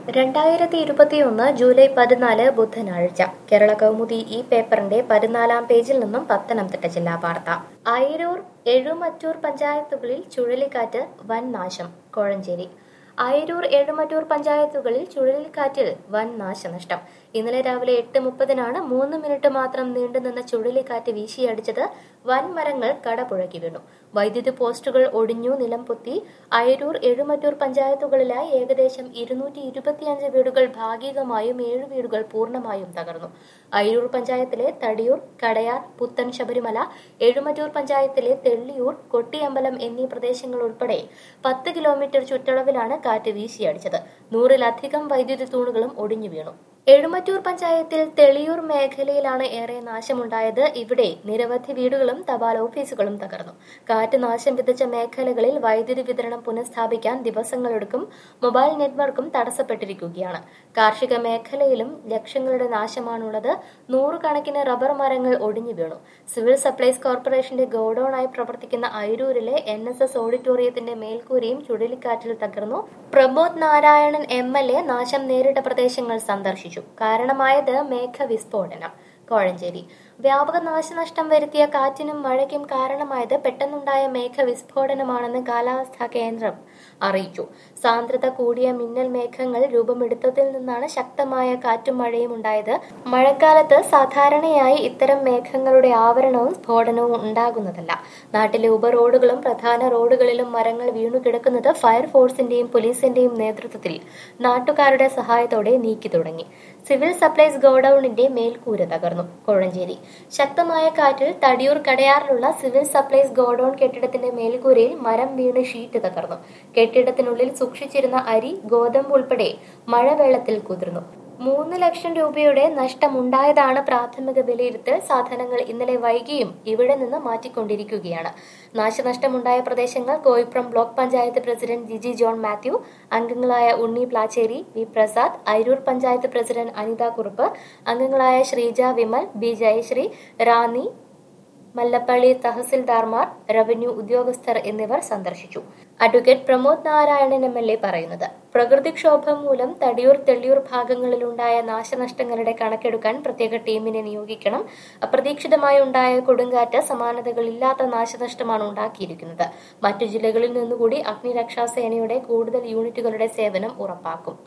രണ്ടായിരത്തി ഇരുപത്തിയൊന്ന് ജൂലൈ പതിനാല് ബുധനാഴ്ച കേരള കൗമുദി ഈ പേപ്പറിന്റെ പതിനാലാം പേജിൽ നിന്നും പത്തനംതിട്ട ജില്ലാ വാർത്ത അയിരൂർ എഴുമറ്റൂർ പഞ്ചായത്തുകളിൽ ചുഴലിക്കാറ്റ് വൻ നാശം കോഴഞ്ചേരി അയിരൂർ എഴുമറ്റൂർ പഞ്ചായത്തുകളിൽ ചുഴലിക്കാറ്റിൽ വൻ നാശനഷ്ടം ഇന്നലെ രാവിലെ എട്ട് മുപ്പതിനാണ് മൂന്ന് മിനിറ്റ് മാത്രം നീണ്ടുനിന്ന ചുഴലിക്കാറ്റ് വീശിയടിച്ചത് വൻ മരങ്ങൾ കടപുഴകി വീണു വൈദ്യുതി പോസ്റ്റുകൾ ഒടിഞ്ഞു നിലം പൊത്തി അയരൂർ എഴുമറ്റൂർ പഞ്ചായത്തുകളിലായി ഏകദേശം ഇരുന്നൂറ്റി ഇരുപത്തിയഞ്ച് വീടുകൾ ഭാഗികമായും ഏഴ് വീടുകൾ പൂർണ്ണമായും തകർന്നു അയരൂർ പഞ്ചായത്തിലെ തടിയൂർ കടയാർ പുത്തൻ ശബരിമല എഴുമറ്റൂർ പഞ്ചായത്തിലെ തെള്ളിയൂർ കൊട്ടിയമ്പലം എന്നീ പ്രദേശങ്ങൾ ഉൾപ്പെടെ പത്ത് കിലോമീറ്റർ ചുറ്റളവിലാണ് കാറ്റ് വീശിയടിച്ചത് നൂറിലധികം വൈദ്യുതി തൂണുകളും ഒടിഞ്ഞു വീണു എഴുമറ്റൂർ പഞ്ചായത്തിൽ തെളിയൂർ മേഖലയിലാണ് ഏറെ നാശമുണ്ടായത് ഇവിടെ നിരവധി വീടുകളും തപാൽ ഓഫീസുകളും തകർന്നു കാറ്റ് നാശം വിതച്ച മേഖലകളിൽ വൈദ്യുതി വിതരണം പുനഃസ്ഥാപിക്കാൻ ദിവസങ്ങളെടുക്കും മൊബൈൽ നെറ്റ്വർക്കും തടസ്സപ്പെട്ടിരിക്കുകയാണ് കാർഷിക മേഖലയിലും ലക്ഷങ്ങളുടെ നാശമാണുള്ളത് നൂറുകണക്കിന് റബ്ബർ മരങ്ങൾ ഒടിഞ്ഞു വീണു സിവിൽ സപ്ലൈസ് കോർപ്പറേഷന്റെ ഗോഡൌണായി പ്രവർത്തിക്കുന്ന അയിരൂരിലെ എൻ എസ് എസ് ഓഡിറ്റോറിയത്തിന്റെ മേൽക്കൂരയും ചുഴലിക്കാറ്റിൽ തകർന്നു Pramod Narayanan M L A നാശം നേരിട്ട പ്രദേശങ്ങൾ സന്ദർശിച്ചു കാരണമായത് മേഘവിസ്ഫോടനം കോഴഞ്ചേരി വ്യാപക നാശനഷ്ടം വരുത്തിയ കാറ്റിനും മഴയ്ക്കും കാരണമായത് പെട്ടെന്നുണ്ടായ മേഘവിസ്ഫോടനമാണെന്ന് കാലാവസ്ഥാ കേന്ദ്രം അറിയിച്ചു സാന്ദ്രത കൂടിയ മിന്നൽ മേഘങ്ങൾ രൂപമെടുത്തതിൽ നിന്നാണ് ശക്തമായ കാറ്റും മഴയും ഉണ്ടായത് മഴക്കാലത്ത് സാധാരണയായി ഇത്തരം മേഘങ്ങളുടെ ആവരണവും സ്ഫോടനവും ഉണ്ടാകുന്നതല്ല നാട്ടിലെ ഉപറോഡുകളും പ്രധാന റോഡുകളിലും മരങ്ങൾ വീണുകിടക്കുന്നത് ഫയർഫോഴ്സിന്റെയും പോലീസിന്റെയും നേതൃത്വത്തിൽ നാട്ടുകാരുടെ സഹായത്തോടെ നീക്കി തുടങ്ങി സിവിൽ സപ്ലൈസ് ഗോഡൌണിന്റെ മേൽക്കൂര തകർന്നു കോഴഞ്ചേരി ശക്തമായ കാറ്റിൽ തടിയൂർ കടയാറിലുള്ള സിവിൽ സപ്ലൈസ് ഗോഡൌൺ കെട്ടിടത്തിന്റെ മേൽക്കൂരയിൽ മരം വീണ് ഷീറ്റ് തകർന്നു കെട്ടിടത്തിനുള്ളിൽ സൂക്ഷിച്ചിരുന്ന അരി ഗോതമ്പ് ഉൾപ്പെടെ മഴവെള്ളത്തിൽ കുതിർന്നു മൂന്ന് ലക്ഷം രൂപയുടെ നഷ്ടമുണ്ടായതാണ് പ്രാഥമിക വിലയിരുത്തൽ സാധനങ്ങൾ ഇന്നലെ വൈകിയും ഇവിടെ നിന്ന് മാറ്റിക്കൊണ്ടിരിക്കുകയാണ് നാശനഷ്ടമുണ്ടായ പ്രദേശങ്ങൾ കോയിപ്രം ബ്ലോക്ക് പഞ്ചായത്ത് പ്രസിഡന്റ് ജിജി ജോൺ മാത്യു അംഗങ്ങളായ ഉണ്ണി പ്ലാച്ചേരി വി പ്രസാദ് അരൂർ പഞ്ചായത്ത് പ്രസിഡന്റ് അനിത കുറുപ്പ് അംഗങ്ങളായ ശ്രീജ വിമൽ ബി ജയശ്രീ റാന്നി മല്ലപ്പള്ളി തഹസിൽദാർമാർ റവന്യൂ ഉദ്യോഗസ്ഥർ എന്നിവർ സന്ദർശിച്ചു advocate Pramod Narayanan M L A പറയുന്നത് പ്രകൃതിക്ഷോഭം മൂലം തടിയൂർ തെള്ളിയൂർ ഭാഗങ്ങളിലുണ്ടായ നാശനഷ്ടങ്ങളുടെ കണക്കെടുക്കാൻ പ്രത്യേക ടീമിനെ നിയോഗിക്കണം അപ്രതീക്ഷിതമായി ഉണ്ടായ കൊടുങ്കാറ്റ് സമാനതകളില്ലാത്ത നാശനഷ്ടമാണ് ഉണ്ടാക്കിയിരിക്കുന്നത് മറ്റു ജില്ലകളിൽ നിന്നുകൂടി അഗ്നിരക്ഷാസേനയുടെ കൂടുതൽ യൂണിറ്റുകളുടെ സേവനം ഉറപ്പാക്കും